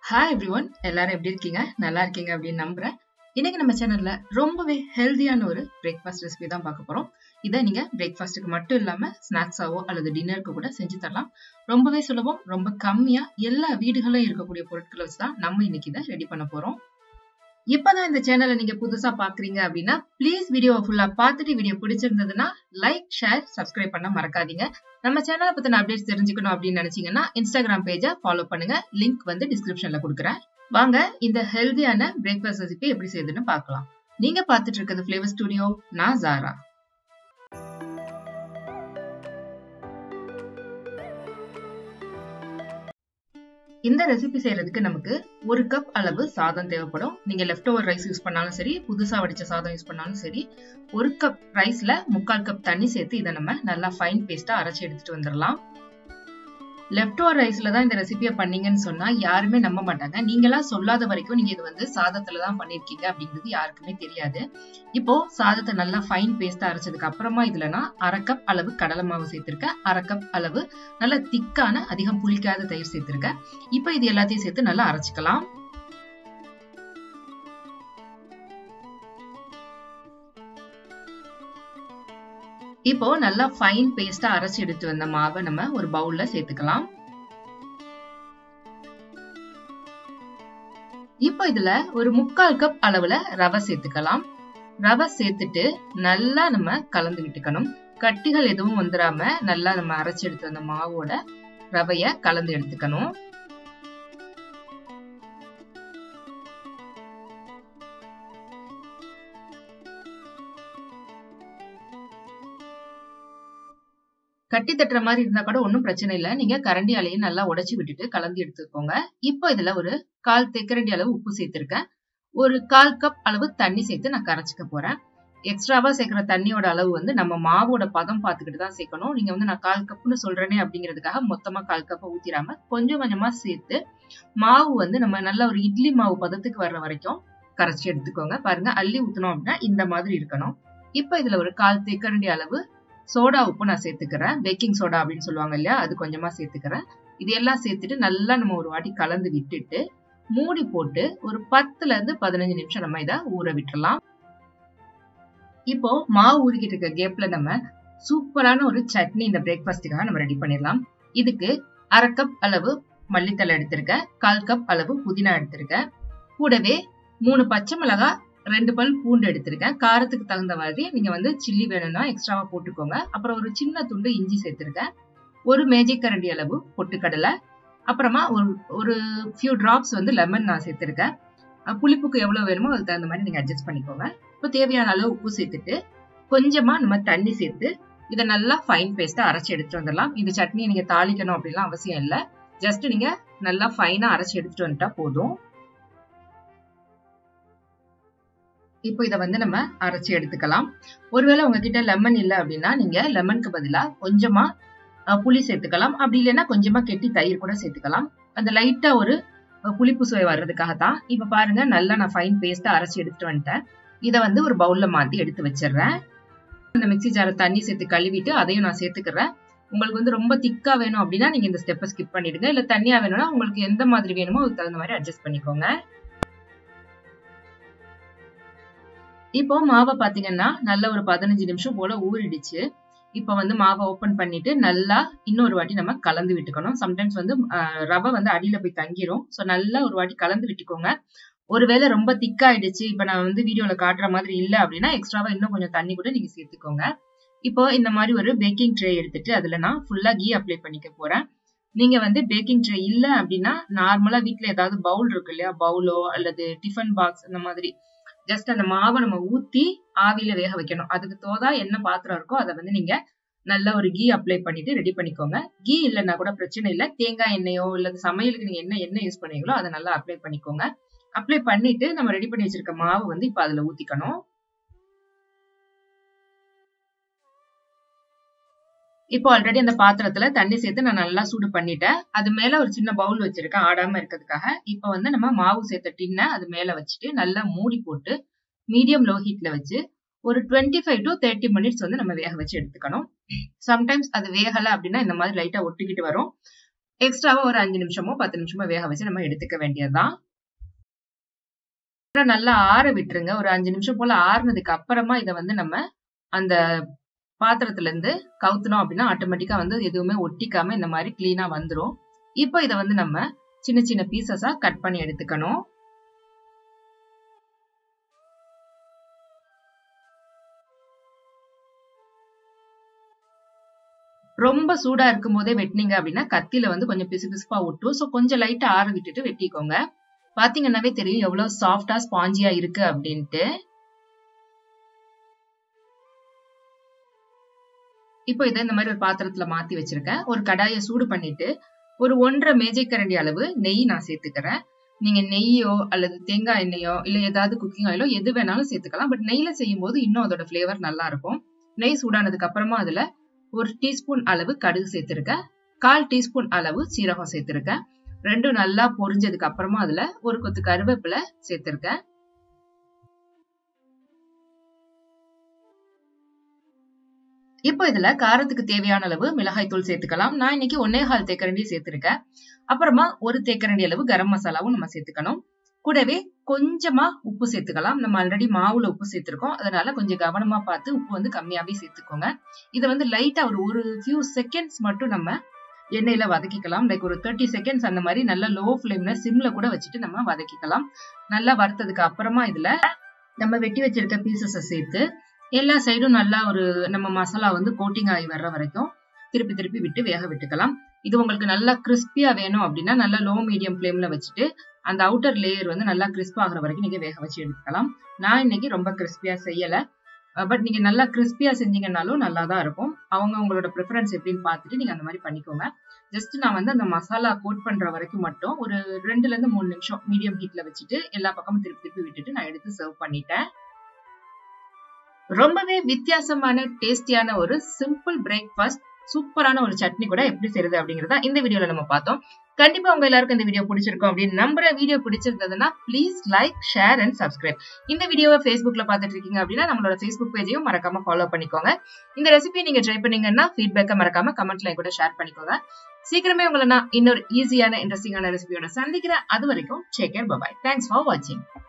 hi everyone எல்லாரும் எப்படி இருக்கீங்க நல்லா இருக்கீங்க அப்படின்னு நம்புறேன் இன்னைக்கு நம்ம சேனல்ல ரொம்பவே ஹெல்தியான ஒரு பிரேக்ஃபாஸ்ட் ரெசிபி தான் பார்க்க போறோம் இதை நீங்க பிரேக்ஃபாஸ்ட்டுக்கு மட்டும் இல்லாம ஸ்நாக்ஸாவோ அல்லது டின்னருக்கு கூட செஞ்சு தரலாம் ரொம்பவே சுலபம் ரொம்ப கம்மியா எல்லா வீடுகளும் இருக்கக்கூடிய பொருட்களை வச்சு தான் நம்ம இன்னைக்கு இதை ரெடி பண்ண போறோம் இப்பதான் இந்த சேனலை நீங்க புதுசா பாக்குறீங்க அப்படின்னா ப்ளீஸ் வீடியோவை ஃபுல்லா பார்த்துட்டு வீடியோ பிடிச்சிருந்ததுன்னா லைக் ஷேர் சப்ஸ்கிரைப் பண்ண மறக்காதீங்க நம்ம சேனலை பத்தின அப்டேட்ஸ் தெரிஞ்சுக்கணும் அப்படின்னு நினைச்சீங்கன்னா இன்ஸ்டாகிராம் பேஜை ஃபாலோ பண்ணுங்க லிங்க் வந்து டிஸ்கிரிப்ஷன்ல கொடுக்குறேன் வாங்க இந்த ஹெல்தியான பிரேக்ஃபாஸ்ட் ரெசிபி எப்படி செய்யுதுன்னு பார்க்கலாம் நீங்க பார்த்துட்டு இருக்கிறது ஃபிளேவர் ஸ்டுடியோ நான் ஜாரா இந்த ரெசிபி செய்யறதுக்கு நமக்கு ஒரு கப் அளவு சாதம் தேவைப்படும் நீங்க லெஃப்ட் ஓவர் ரைஸ் யூஸ் பண்ணாலும் சரி புதுசா வடிச்ச சாதம் யூஸ் பண்ணாலும் சரி ஒரு கப் ரைஸ்ல முக்கால் கப் தண்ணி சேர்த்து இதை நம்ம நல்லா ஃபைன் பேஸ்டா அரைச்சி எடுத்துட்டு வந்துடலாம் லெஃப்ட் ஓவர் ரைஸ்ல தான் இந்த ரெசிபியை பண்ணீங்கன்னு சொன்னா யாருமே நம்ப மாட்டாங்க நீங்களாம் சொல்லாத வரைக்கும் நீங்க இது வந்து சாதத்துல தான் பண்ணிருக்கீங்க அப்படிங்கிறது யாருக்குமே தெரியாது இப்போ சாதத்தை நல்லா ஃபைன் பேஸ்டா அரைச்சதுக்கு அப்புறமா இதுல நான் அரை கப் அளவு கடலை மாவு சேர்த்திருக்கேன் அரை கப் அளவு நல்ல திக்கான அதிகம் புளிக்காத தயிர் சேர்த்திருக்கேன் இப்போ இது எல்லாத்தையும் சேர்த்து நல்லா அரைச்சிக்கலாம் இப்போ நல்லா ஃபைன் பேஸ்டா அரைச்சு எடுத்து வந்த மாவை நம்ம ஒரு பவுல்ல சேர்த்துக்கலாம் இப்போ இதுல ஒரு முக்கால் கப் அளவுல ரவை சேர்த்துக்கலாம் ரவை சேர்த்துட்டு நல்லா நம்ம கலந்து விட்டுக்கணும் கட்டிகள் எதுவும் வந்துடாம நல்லா நம்ம அரைச்சு எடுத்து வந்த மாவோட ரவைய கலந்து எடுத்துக்கணும் கட்டி தட்டுற மாதிரி இருந்தா கூட ஒன்றும் பிரச்சனை இல்லை நீங்க கரண்டி அலையை நல்லா உடைச்சு விட்டுட்டு கலந்து எடுத்துக்கோங்க இப்போ இதுல ஒரு கால் தேக்கரண்டி அளவு உப்பு சேர்த்திருக்கேன் ஒரு கால் கப் அளவு தண்ணி சேர்த்து நான் கரைச்சிக்க போறேன் எக்ஸ்ட்ராவா சேர்க்கிற தண்ணியோட அளவு வந்து நம்ம மாவோட பதம் பார்த்துக்கிட்டு தான் சேர்க்கணும் நீங்க வந்து நான் கால் கப்னு சொல்றேனே அப்படிங்கிறதுக்காக மொத்தமா கால் கப்பை ஊத்திராம கொஞ்சம் கொஞ்சமா சேர்த்து மாவு வந்து நம்ம நல்ல ஒரு இட்லி மாவு பதத்துக்கு வர்ற வரைக்கும் கரைச்சி எடுத்துக்கோங்க பாருங்க அள்ளி ஊத்தணும் அப்படின்னா இந்த மாதிரி இருக்கணும் இப்போ இதுல ஒரு கால் தேக்கரண்டி அளவு சோடா உப்பு நான் சேர்த்துக்கிறேன் பேக்கிங் சோடா அப்படின்னு சொல்லுவாங்க இல்லையா அது கொஞ்சமா சேர்த்துக்கிறேன் இது எல்லாம் சேர்த்துட்டு நல்லா நம்ம ஒரு வாட்டி கலந்து விட்டுட்டு மூடி போட்டு ஒரு பத்துல இருந்து பதினஞ்சு நிமிஷம் நம்ம இதை ஊற விட்டுறலாம் இப்போ மாவு ஊறிக்கிட்டு இருக்க கேப்ல நம்ம சூப்பரான ஒரு சட்னி இந்த பிரேக்ஃபாஸ்ட்டுக்காக நம்ம ரெடி பண்ணிடலாம் இதுக்கு அரை கப் அளவு மல்லித்தலை எடுத்திருக்கேன் கால் கப் அளவு புதினா எடுத்திருக்கேன் கூடவே மூணு பச்சை மிளகாய் ரெண்டு பல் பூண்டு எடுத்திருக்கேன் காரத்துக்கு தகுந்த மாதிரி நீங்க வந்து சில்லி வேணும்னா எக்ஸ்ட்ராவா போட்டுக்கோங்க அப்புறம் ஒரு சின்ன துண்டு இஞ்சி சேர்த்திருக்கேன் ஒரு மேஜிக் கரண்டி அளவு பொட்டுக்கடலை அப்புறமா ஒரு ஒரு ஃபியூ டிராப்ஸ் வந்து லெமன் நான் சேர்த்திருக்கேன் புளிப்புக்கு எவ்வளவு வேணுமோ அதுக்கு தகுந்த மாதிரி நீங்க அட்ஜஸ்ட் பண்ணிக்கோங்க இப்போ தேவையான அளவு உப்பு சேர்த்துட்டு கொஞ்சமா நம்ம தண்ணி சேர்த்து இதை நல்லா ஃபைன் பேஸ்டா அரைச்சி எடுத்துட்டு வந்துடலாம் இந்த சட்னியை நீங்க தாளிக்கணும் அப்படின்லாம் அவசியம் இல்லை ஜஸ்ட் நீங்க நல்லா ஃபைனா அரைச்சி எடுத்துட்டு வந்துட்டா போதும் இப்போ இதை வந்து நம்ம அரைச்சி எடுத்துக்கலாம் ஒருவேளை உங்ககிட்ட லெமன் இல்லை அப்படின்னா நீங்க லெமனுக்கு பதிலாக கொஞ்சமா புளி சேர்த்துக்கலாம் அப்படி இல்லைன்னா கொஞ்சமா கெட்டி தயிர் கூட சேர்த்துக்கலாம் அந்த லைட்டா ஒரு புளிப்பு சுவை வர்றதுக்காக தான் இப்ப பாருங்க நல்லா நான் ஃபைன் பேஸ்டா அரைச்சி எடுத்துட்டு வந்துட்டேன் இதை வந்து ஒரு பவுல்ல மாத்தி எடுத்து வச்சிடுறேன் இந்த மிக்சி ஜார தண்ணி சேர்த்து கழுவிட்டு அதையும் நான் சேர்த்துக்கிறேன் உங்களுக்கு வந்து ரொம்ப திக்கா வேணும் அப்படின்னா நீங்க இந்த ஸ்டெப்பை ஸ்கிப் பண்ணிடுங்க இல்ல தண்ணியா வேணும்னா உங்களுக்கு எந்த மாதிரி வேணுமோ அதுக்கு தகுந்த மாதிரி அட்ஜஸ்ட் பண்ணிக்கோங்க இப்போ மாவை பாத்தீங்கன்னா நல்ல ஒரு பதினஞ்சு நிமிஷம் போல ஊறிடுச்சு இப்போ வந்து மாவை ஓப்பன் பண்ணிட்டு நல்லா இன்னொரு வாட்டி நம்ம கலந்து விட்டுக்கணும் சம்டைம்ஸ் வந்து ரவை வந்து அடியில போய் தங்கிரும் ஸோ நல்லா ஒரு வாட்டி கலந்து விட்டுக்கோங்க ஒருவேளை ரொம்ப திக்காயிடுச்சு இப்போ நான் வந்து வீடியோல காட்டுற மாதிரி இல்லை அப்படின்னா எக்ஸ்ட்ராவா இன்னும் கொஞ்சம் தண்ணி கூட நீங்க சேர்த்துக்கோங்க இப்போ இந்த மாதிரி ஒரு பேக்கிங் ட்ரே எடுத்துட்டு அதுல நான் ஃபுல்லா கீ அப்ளை பண்ணிக்க போறேன் நீங்க வந்து பேக்கிங் ட்ரே இல்லை அப்படின்னா நார்மலா வீட்டுல ஏதாவது பவுல் இருக்கு இல்லையா பவுலோ அல்லது டிஃபன் பாக்ஸ் அந்த மாதிரி ஜஸ்ட் அந்த மாவை நம்ம ஊத்தி ஆவியில வேக வைக்கணும் அதுக்கு தோதா என்ன பாத்திரம் இருக்கோ அதை வந்து நீங்க நல்ல ஒரு கீ அப்ளை பண்ணிட்டு ரெடி பண்ணிக்கோங்க கீ இல்லைன்னா கூட பிரச்சனை இல்லை தேங்காய் எண்ணெயோ இல்ல சமையலுக்கு நீங்க என்ன எண்ணெய் யூஸ் பண்ணீங்களோ அதை நல்லா அப்ளை பண்ணிக்கோங்க அப்ளை பண்ணிட்டு நம்ம ரெடி பண்ணி வச்சிருக்க மாவு வந்து இப்ப அதுல ஊத்திக்கணும் இப்போ ஆல்ரெடி அந்த பாத்திரத்துல தண்ணி சேர்த்து நான் நல்லா சூடு பண்ணிட்டேன் அது மேல ஒரு சின்ன பவுல் வச்சிருக்கேன் ஆடாம இருக்கிறதுக்காக இப்போ வந்து நம்ம மாவு சேர்த்த டின்னை அது மேல வச்சுட்டு நல்லா மூடி போட்டு மீடியம் லோ ஹீட்ல வச்சு ஒரு twenty five to thirty minutes வந்து நம்ம வேக வச்சு எடுத்துக்கணும் சம்டைம்ஸ் அது வேகலை அப்படின்னா இந்த மாதிரி லைட்டா ஒட்டிக்கிட்டு வரும் எக்ஸ்ட்ராவா ஒரு அஞ்சு நிமிஷமோ பத்து நிமிஷமோ வேக வச்சு நம்ம எடுத்துக்க வேண்டியதுதான் நல்லா ஆற விட்டுருங்க ஒரு அஞ்சு நிமிஷம் போல ஆறுனதுக்கு அப்புறமா இதை வந்து நம்ம அந்த பாத்திரத்துல இருந்து கவுத்தணும் அப்படின்னா ஆட்டோமேட்டிக்கா வந்து எதுவுமே ஒட்டிக்காம இந்த மாதிரி கிளீனா வந்துரும் இப்போ இதை வந்து நம்ம சின்ன சின்ன பீசஸா கட் பண்ணி எடுத்துக்கணும் ரொம்ப சூடா இருக்கும் போதே வெட்டினீங்க அப்படின்னா கத்தியில வந்து கொஞ்சம் பிசு பிசுப்பா ஒட்டும் ஸோ கொஞ்சம் லைட்டா ஆற விட்டுட்டு வெட்டிக்கோங்க பாத்தீங்கன்னாவே தெரியும் எவ்வளவு சாஃப்டா ஸ்பாஞ்சியா இருக்கு அப்படின்ட்டு இப்போ இதை இந்த மாதிரி ஒரு பாத்திரத்துல மாத்தி வச்சிருக்கேன் ஒரு கடாயை சூடு பண்ணிட்டு ஒரு ஒன்றரை மேஜை கரண்டி அளவு நெய் நான் சேர்த்துக்கிறேன் நீங்க நெய்யோ அல்லது தேங்காய் எண்ணெயோ இல்ல ஏதாவது குக்கிங் ஆயிலோ எது வேணாலும் சேர்த்துக்கலாம் பட் நெய்ல செய்யும் போது இன்னும் அதோட ஃபிளேவர் நல்லா இருக்கும் நெய் சூடானதுக்கு அப்புறமா அதுல ஒரு டீஸ்பூன் அளவு கடுகு சேர்த்திருக்கேன் கால் டீஸ்பூன் அளவு சீரகம் சேர்த்திருக்கேன் ரெண்டும் நல்லா பொரிஞ்சதுக்கு அப்புறமா அதுல ஒரு கொத்து கருவேப்பிலை சேர்த்திருக்கேன் இப்போ இதுல காரத்துக்கு தேவையான அளவு மிளகாய் தூள் சேர்த்துக்கலாம் நான் இன்னைக்கு ஒன்னே கால் தேக்கரண்டி சேர்த்திருக்கேன் அப்புறமா ஒரு தேக்கரண்டி அளவு கரம் மசாலாவும் நம்ம சேர்த்துக்கணும் கூடவே கொஞ்சமா உப்பு சேர்த்துக்கலாம் நம்ம ஆல்ரெடி மாவுல உப்பு சேர்த்திருக்கோம் அதனால கொஞ்சம் கவனமா பார்த்து உப்பு வந்து கம்மியாவே சேர்த்துக்கோங்க இதை வந்து லைட்டா ஒரு ஒரு ஃபியூ செகண்ட்ஸ் மட்டும் நம்ம எண்ணெயில வதக்கிக்கலாம் லைக் ஒரு தேர்ட்டி செகண்ட்ஸ் அந்த மாதிரி நல்லா லோ ஃபிளேம்ல சிம்ல கூட வச்சுட்டு நம்ம வதக்கிக்கலாம் நல்லா வறுத்ததுக்கு அப்புறமா இதுல நம்ம வெட்டி வச்சிருக்க பீசஸை சேர்த்து எல்லா சைடும் நல்லா ஒரு நம்ம மசாலா வந்து கோட்டிங் ஆகி வர்ற வரைக்கும் திருப்பி திருப்பி விட்டு வேக விட்டுக்கலாம் இது உங்களுக்கு நல்லா கிறிஸ்பியா வேணும் அப்படின்னா நல்லா லோ மீடியம் ஃபிளேம்ல வச்சுட்டு அந்த அவுட்டர் லேயர் வந்து நல்லா கிறிஸ்ப் ஆகிற வரைக்கும் நீங்க வேக வச்சு எடுத்துக்கலாம் நான் இன்னைக்கு ரொம்ப கிறிஸ்பியா செய்யல பட் நீங்க நல்லா கிறிஸ்பியா செஞ்சீங்கன்னாலும் நல்லா தான் இருக்கும் அவங்க உங்களோட ப்ரிஃபரன்ஸ் எப்படின்னு பார்த்துட்டு நீங்க அந்த மாதிரி பண்ணிக்கோங்க ஜஸ்ட் நான் வந்து அந்த மசாலா கோட் பண்ற வரைக்கும் மட்டும் ஒரு ரெண்டுல இருந்து மூணு நிமிஷம் மீடியம் ஹீட்ல வச்சுட்டு எல்லா பக்கமும் திருப்பி திருப்பி விட்டுட்டு நான் எடுத்து சர்வ் பண்ணிட்டேன் ரொம்பவே வித்தியாசமான டேஸ்டியான ஒரு சிம்பிள் பிரேக்ஃபாஸ்ட் சூப்பரான ஒரு சட்னி கூட எப்படி செய்யுது அப்படிங்கறத இந்த வீடியோல நம்ம பார்த்தோம் கண்டிப்பா உங்க எல்லாருக்கும் இந்த வீடியோ பிடிச்சிருக்கும் அப்படின்னு நம்புற வீடியோ பிடிச்சிருந்ததுன்னா please like share and subscribe இந்த வீடியோவை ஃபேஸ்புக்ல பார்த்துட்டு இருக்கீங்க அப்படின்னா நம்மளோட ஃபேஸ்புக் பேஜையும் மறக்காம ஃபாலோ பண்ணிக்கோங்க இந்த ரெசிபி நீங்க ட்ரை பண்ணீங்கன்னா ஃபீட்பேக்கை மறக்காம கமெண்ட்ல கூட ஷேர் பண்ணிக்கோங்க சீக்கிரமே உங்களை நான் இன்னொரு ஈஸியான இன்ட்ரெஸ்டிங்கான ரெசிபியோட சந்திக்கிறேன் அது வரைக்கும் take care bye bye thanks for வாட்சிங்